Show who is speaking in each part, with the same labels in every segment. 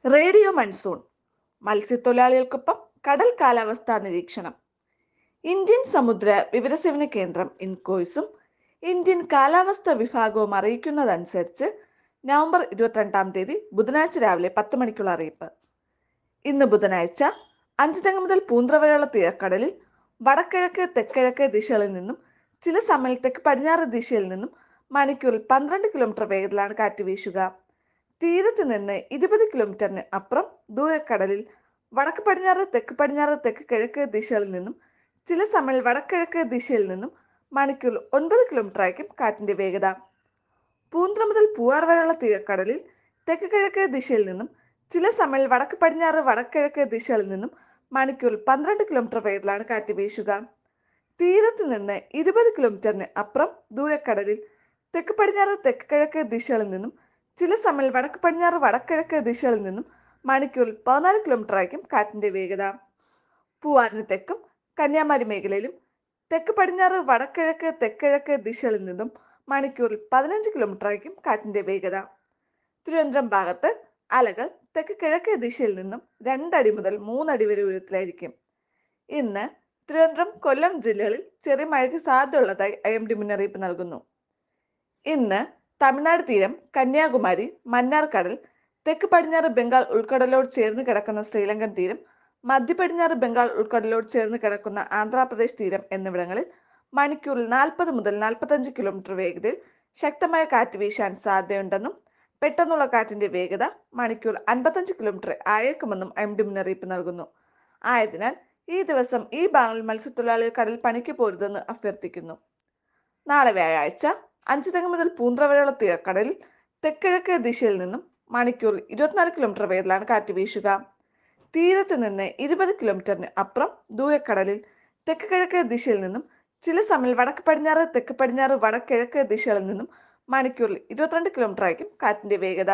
Speaker 1: radio monsoon മത്സ്യത്തൊഴിലാളികൾക്കൊപ്പം കടൽ കാലാവസ്ഥാ നിരീക്ഷണം ഇന്ത്യൻ സമുദ്ര വിവരസേവന കേന്ദ്രം ഇൻകോയ്സും ഇന്ത്യൻ കാലാവസ്ഥാ വിഭാഗവും അറിയിക്കുന്നതനുസരിച്ച് നവംബർ ഇരുപത്തിരണ്ടാം തീയതി ബുധനാഴ്ച രാവിലെ പത്ത് മണിക്കുള്ള അറിയിപ്പ് ഇന്ന് ബുധനാഴ്ച അഞ്ചുതെങ്ങ് മുതൽ പൂന്തറ വരെയുള്ള തീരക്കടലിൽ വടക്കിഴക്ക് തെക്കിഴക്ക് ദിശകളിൽ നിന്നും ചില സമയം തെക്ക് പടിഞ്ഞാറ് ദിശയിൽ നിന്നും മണിക്കൂറിൽ പന്ത്രണ്ട് കിലോമീറ്റർ വേഗത്തിലാണ് കാറ്റ് വീശുക തീരത്ത് നിന്ന് ഇരുപത് കിലോമീറ്ററിന് അപ്പുറം ദൂരക്കടലിൽ വടക്ക് പടിഞ്ഞാറ് തെക്ക് പടിഞ്ഞാറ് തെക്ക് കിഴക്ക് ദിശകളിൽ നിന്നും ചില സമയം വടക്കിഴക്ക് ദിശയിൽ നിന്നും മണിക്കൂറിൽ ഒൻപത് കിലോമീറ്റർ ആയിരിക്കും കാറ്റിന്റെ വേഗത പൂന്തറ മുതൽ പൂവാർ വരെയുള്ള തീരക്കടലിൽ തെക്ക് കിഴക്ക് ദിശയിൽ നിന്നും ചില സമയം വടക്ക് പടിഞ്ഞാറ് വടക്കിഴക്ക് ദിശകളിൽ നിന്നും മണിക്കൂറിൽ പന്ത്രണ്ട് കിലോമീറ്റർ വേഗത്തിലാണ് കാറ്റ് വീശുക തീരത്ത് നിന്ന് ഇരുപത് കിലോമീറ്ററിന് അപ്പുറം ദൂരക്കടലിൽ തെക്ക് പടിഞ്ഞാറ് തെക്ക് കിഴക്ക് ദിശകളിൽ നിന്നും ചില സമയം വടക്ക് പടിഞ്ഞാറ് വടക്കിഴക്ക് ദിശകളിൽ നിന്നും മണിക്കൂറിൽ പതിനാല് കിലോമീറ്റർ ആയിരിക്കും കാറ്റിന്റെ വേഗത പൂവാറിന് തെക്കും കന്യാകുമാരി മേഖലയിലും തെക്ക് പടിഞ്ഞാറ് വടക്കിഴക്ക് തെക്കിഴക്ക് ദിശകളിൽ നിന്നും മണിക്കൂറിൽ പതിനഞ്ച് കിലോമീറ്റർ ആയിരിക്കും കാറ്റിന്റെ വേഗത തിരുവനന്തപുരം ഭാഗത്ത് അലകൾ തെക്ക് കിഴക്ക് ദിശയിൽ നിന്നും രണ്ടടി മുതൽ മൂന്നടി വരെ ഉയരത്തിലായിരിക്കും ഇന്ന് തിരുവനന്തപുരം കൊല്ലം ജില്ലകളിൽ ചെറിയ മഴയ്ക്ക് സാധ്യതയുള്ളതായി ഐ എം ഡി മുന്നറിയിപ്പ് നൽകുന്നു ഇന്ന് തമിഴ്നാട് തീരം കന്യാകുമാരി മന്നാർ കടൽ തെക്ക് പടിഞ്ഞാറ് ബംഗാൾ ഉൾക്കടലോട് ചേർന്ന് കിടക്കുന്ന ശ്രീലങ്കൻ തീരം മധ്യ പടിഞ്ഞാറ് ബംഗാൾ ഉൾക്കടലോട് ചേർന്ന് കിടക്കുന്ന ആന്ധ്രാപ്രദേശ് തീരം എന്നിവിടങ്ങളിൽ മണിക്കൂറിൽ നാൽപ്പത് മുതൽ നാൽപ്പത്തഞ്ച് കിലോമീറ്റർ വേഗതയിൽ ശക്തമായ കാറ്റ് വീശാൻ സാധ്യതയുണ്ടെന്നും പെട്ടെന്നുള്ള കാറ്റിന്റെ വേഗത മണിക്കൂർ അൻപത്തഞ്ച് കിലോമീറ്റർ ആയേക്കുമെന്നും എം ഡി മുന്നറിയിപ്പ് നൽകുന്നു ആയതിനാൽ ഈ ദിവസം ഈ ഭാഗങ്ങളിൽ മത്സ്യത്തൊഴിലാളികൾ കടൽ പണിക്ക് പോരുതെന്ന് അഭ്യർത്ഥിക്കുന്നു നാളെ വ്യാഴാഴ്ച അഞ്ച് തെങ്ങ് മുതൽ പൂന്തറ വരെയുള്ള തീരക്കടലിൽ തെക്കിഴക്ക് ദിശയിൽ നിന്നും മണിക്കൂറിൽ ഇരുപത്തിനാല് കിലോമീറ്റർ വേഗത്തിലാണ് കാറ്റ് വീശുക തീരത്ത് നിന്ന് ഇരുപത് കിലോമീറ്ററിന് അപ്പുറം ദൂരക്കടലിൽ തെക്ക് കിഴക്ക് ദിശയിൽ നിന്നും ചില സമയം വടക്ക് പടിഞ്ഞാറ് തെക്ക് പടിഞ്ഞാറ് വടക്കിഴക്ക് ദിശകളിൽ നിന്നും മണിക്കൂറിൽ ഇരുപത്തിരണ്ട് കിലോമീറ്റർ ആയിരിക്കും കാറ്റിന്റെ വേഗത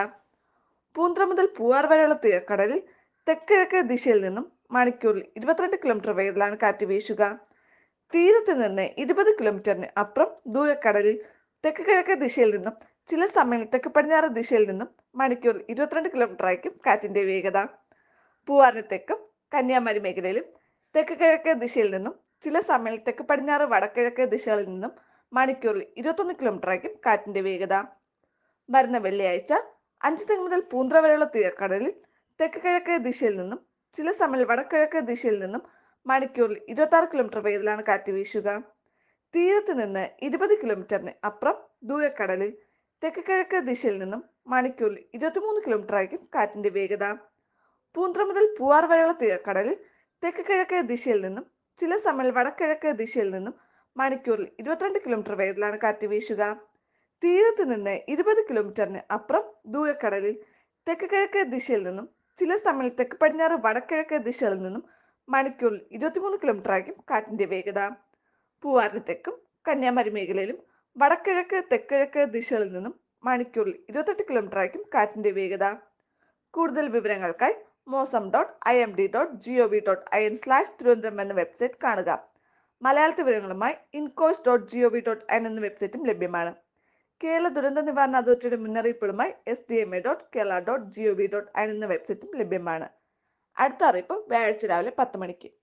Speaker 1: പൂന്തറ മുതൽ പൂവാർ വരെയുള്ള തീരക്കടലിൽ തെക്കിഴക്ക് ദിശയിൽ നിന്നും മണിക്കൂറിൽ ഇരുപത്തിരണ്ട് കിലോമീറ്റർ വേഗത്തിലാണ് കാറ്റ് വീശുക തീരത്ത് നിന്ന് ഇരുപത് കിലോമീറ്ററിന് അപ്പുറം ദൂരക്കടലിൽ തെക്ക് കിഴക്ക് ദിശയിൽ നിന്നും ചില സമയം തെക്ക് പടിഞ്ഞാറ് ദിശയിൽ നിന്നും മണിക്കൂറിൽ ഇരുപത്തിരണ്ട് കിലോമീറ്റർ ആയിരിക്കും കാറ്റിന്റെ വേഗത പൂവാറിന് തെക്കും കന്യാകുമാരി മേഖലയിലും തെക്ക് കിഴക്ക് ദിശയിൽ നിന്നും ചില സമയം തെക്ക് പടിഞ്ഞാറ് വടക്കിഴക്ക് ദിശകളിൽ നിന്നും മണിക്കൂറിൽ ഇരുപത്തൊന്ന് കിലോമീറ്റർ ആയിരിക്കും കാറ്റിന്റെ വേഗത വരുന്ന വെള്ളിയാഴ്ച അഞ്ച് തെങ്ങ് മുതൽ പൂന്തറ വരെയുള്ള തീരക്കടലിൽ തെക്ക് കിഴക്ക് ദിശയിൽ നിന്നും ചില സമയം വടക്കിഴക്ക് ദിശയിൽ നിന്നും മണിക്കൂറിൽ ഇരുപത്തി ആറ് കിലോമീറ്റർ വേഗത്തിലാണ് കാറ്റ് വീശുക തീരത്ത് നിന്ന് ഇരുപത് കിലോമീറ്ററിന് അപ്പുറം ദൂരക്കടലിൽ തെക്ക് കിഴക്ക് ദിശയിൽ നിന്നും മണിക്കൂറിൽ ഇരുപത്തിമൂന്ന് കിലോമീറ്റർ ആയിരിക്കും കാറ്റിന്റെ വേഗത പൂന്തറ മുതൽ പൂവാർ വരെയുള്ള തീരക്കടലിൽ തെക്ക് കിഴക്ക് ദിശയിൽ നിന്നും ചില സമയം വടക്കിഴക്ക് ദിശയിൽ നിന്നും മണിക്കൂറിൽ ഇരുപത്തിരണ്ട് കിലോമീറ്റർ വേഗത്തിലാണ് കാറ്റ് വീശുക തീരത്ത് നിന്ന് ഇരുപത് കിലോമീറ്ററിന് അപ്പുറം ദൂരക്കടലിൽ തെക്ക് കിഴക്ക് ദിശയിൽ നിന്നും ചില സമയം തെക്ക് പടിഞ്ഞാറ് വടക്കിഴക്ക് ദിശകളിൽ നിന്നും മണിക്കൂറിൽ ഇരുപത്തിമൂന്ന് കിലോമീറ്റർ ആയിരിക്കും കാറ്റിന്റെ വേഗത പൂവാറിന് തെക്കും കന്യാകുമാരി മേഖലയിലും വടക്കിഴക്ക് തെക്കിഴക്ക് ദിശകളിൽ നിന്നും മണിക്കൂറിൽ ഇരുപത്തെട്ട് കിലോമീറ്റർ ആയിരിക്കും കാറ്റിന്റെ വേഗത കൂടുതൽ വിവരങ്ങൾക്കായി Mausam dot I M D dot G O V dot I N slash Thiruvananthapuram എന്ന വെബ്സൈറ്റ് കാണുക മലയാളത്തിൽ വിവരങ്ങളുമായി INCOIS dot G O V dot I N എന്ന വെബ്സൈറ്റും ലഭ്യമാണ് കേരള ദുരന്ത നിവാരണ അതോറിറ്റിയുടെ മുന്നറിയിപ്പുകളുമായി S D M A dot Kerala dot G O V dot I N എന്ന വെബ്സൈറ്റും ലഭ്യമാണ് അടുത്ത അറിയിപ്പ് വ്യാഴാഴ്ച രാവിലെ പത്ത് മണിക്ക്